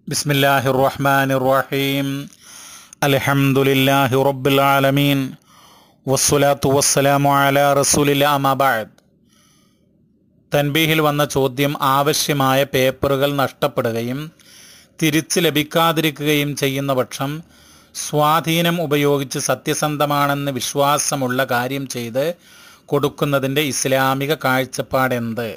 بسم الله الرحمن الرحيم الحمد لله رب العالمين والصلاة والسلام على رسول الله أما بعد തൻബീഹിൽ വന്ന ചോദ്യം ആവശ്യമായ പേപ്പറുകൾ നഷ്ടപ്പെടുകയും തിരിച്ച് ലഭിക്കാതിരിക്കുകയും ചെയ്യുന്ന പക്ഷം സ്വാധീനം ഉപയോഗിച്ച് സത്യസന്ധമാണെന്ന് വിശ്വാസമുള്ള കാര്യം ചെയ്ത് കൊടുക്കുന്നതിൻ്റെ ഇസ്ലാമിക കാഴ്ചപ്പാടെന്ത്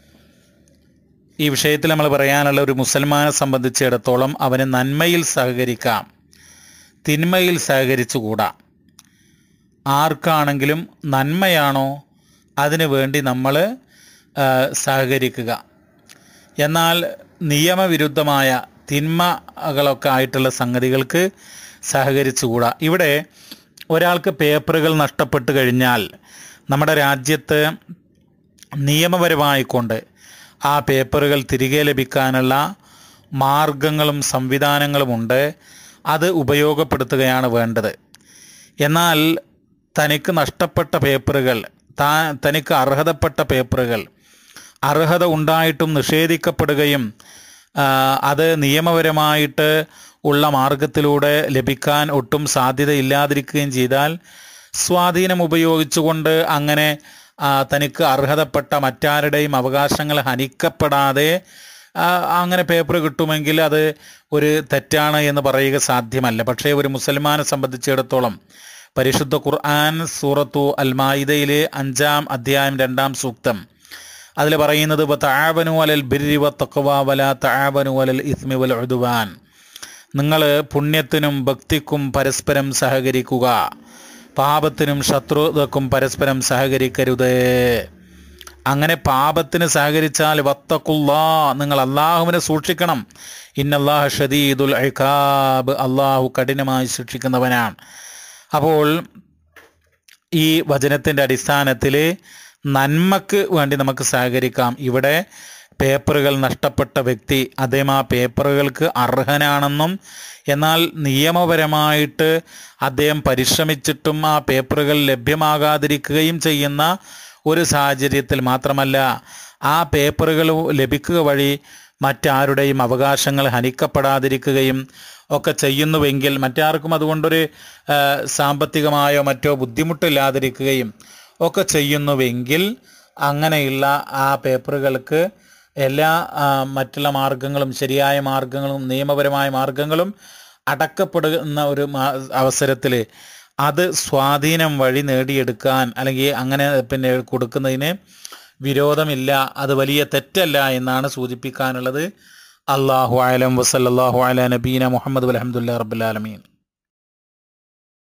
ഈ വിഷയത്തിൽ നമ്മൾ പറയാനുള്ള ഒരു മുസൽമാനെ സംബന്ധിച്ചിടത്തോളം അവന് നന്മയിൽ സഹകരിക്കാം തിന്മയിൽ സഹകരിച്ചുകൂടാ ആർക്കാണെങ്കിലും നന്മയാണോ അതിനു വേണ്ടി നമ്മൾ സഹകരിക്കുക എന്നാൽ നിയമവിരുദ്ധമായ തിന്മകളൊക്കെ ആയിട്ടുള്ള സംഗതികൾക്ക് സഹകരിച്ചുകൂടാ ഇവിടെ ഒരാൾക്ക് പേപ്പറുകൾ നഷ്ടപ്പെട്ട് കഴിഞ്ഞാൽ നമ്മുടെ രാജ്യത്ത് നിയമപരമായിക്കൊണ്ട് ആ പേപ്പറുകൾ തിരികെ ലഭിക്കാനുള്ള മാർഗങ്ങളും സംവിധാനങ്ങളുമുണ്ട് അത് ഉപയോഗപ്പെടുത്തുകയാണ് വേണ്ടത് എന്നാൽ തനിക്ക് നഷ്ടപ്പെട്ട പേപ്പറുകൾ താ തനിക്ക് അർഹതപ്പെട്ട പേപ്പറുകൾ അർഹത ഉണ്ടായിട്ടും നിഷേധിക്കപ്പെടുകയും ആ, അത് നിയമപരമായിട്ട് ഉള്ള മാർഗത്തിലൂടെ ലഭിക്കാൻ ഒട്ടും സാധ്യതയില്ലാതിരിക്കുകയും ചെയ്താൽ സ്വാധീനം ഉപയോഗിച്ചുകൊണ്ട് അങ്ങനെ ആ, തനിക്ക് അർഹതപ്പെട്ട മറ്റാരുടെയും അവകാശങ്ങൾ ഹനിക്കപ്പെടാതെ ആ, അങ്ങനെ പേപ്പർ കിട്ടുമെങ്കിൽ അത് ഒരു തെറ്റാണ് എന്ന് പറയുക സാധ്യമല്ല പക്ഷേ ഒരു മുസൽമാനെ സംബന്ധിച്ചിടത്തോളം പരിശുദ്ധ ഖുർആൻ സൂറത്തു അൽ മായിദയിലെ അഞ്ചാം അധ്യായം രണ്ടാം സൂക്തം അതിൽ പറയുന്നത് താവനു അലൽ ബിരി വ തഖ്വ വല താവനു അലൽ ഇസ്മി വൽ ഉദ്വാൻ നിങ്ങൾ പുണ്യത്തിനും ഭക്തിക്കും പരസ്പരം സഹകരിക്കുക പാപത്തിനും ശത്രുതക്കും പരസ്പരം സഹകരിക്കരുത് അങ്ങനെ പാപത്തിന് സഹകരിച്ചാൽ വത്തക്കുല്ലാ നിങ്ങൾ അള്ളാഹുവിനെ സൂക്ഷിക്കണം ഇന്നല്ലാഹ് ഷദീദുൽ അഖാബ് അള്ളാഹു കഠിനമായി ശിക്ഷിക്കുന്നവനാണ് അപ്പോൾ ഈ വചനത്തിൻ്റെ അടിസ്ഥാനത്തിൽ നന്മക്ക് വേണ്ടി നമുക്ക് സഹകരിക്കാം ഇവിടെ പേപ്പറുകൾ നഷ്ടപ്പെട്ട വ്യക്തി അദ്ദേഹം ആ പേപ്പറുകൾക്ക് അർഹനാണെന്നും എന്നാൽ നിയമപരമായിട്ട് അദ്ദേഹം പരിശ്രമിച്ചിട്ടും ആ പേപ്പറുകൾ ലഭ്യമാകാതിരിക്കുകയും ചെയ്യുന്ന ഒരു സാഹചര്യത്തിൽ മാത്രമല്ല ആ പേപ്പറുകൾ ലഭിക്കുക വഴി മറ്റാരുടെയും അവകാശങ്ങൾ ഹനിക്കപ്പെടാതിരിക്കുകയും ഒക്കെ ചെയ്യുന്നുവെങ്കിൽ മറ്റാർക്കും അതുകൊണ്ടൊരു ആ, സാമ്പത്തികമായോ മറ്റോ ബുദ്ധിമുട്ടില്ലാതിരിക്കുകയും ഒക്കെ ചെയ്യുന്നുവെങ്കിൽ അങ്ങനെയുള്ള ആ പേപ്പറുകൾക്ക് എല്ലാ ആ, മറ്റുള്ള മാർഗങ്ങളും ശരിയായ മാർഗങ്ങളും നിയമപരമായ മാർഗങ്ങളും അടക്കപ്പെടുന്ന ഒരു അവസരത്തിൽ അത് സ്വാധീനം വഴി നേടിയെടുക്കാൻ അല്ലെങ്കിൽ അങ്ങനെ പിന്നെ കൊടുക്കുന്നതിന് വിരോധമില്ല അത് വലിയ തെറ്റല്ല എന്നാണ് സൂചിപ്പിക്കാനുള്ളത് അള്ളാഹു അലം വസല്ലാഹു അല നബീന മുഹമ്മദ് അലഹമുല്ലാ റബുലാലമീൻ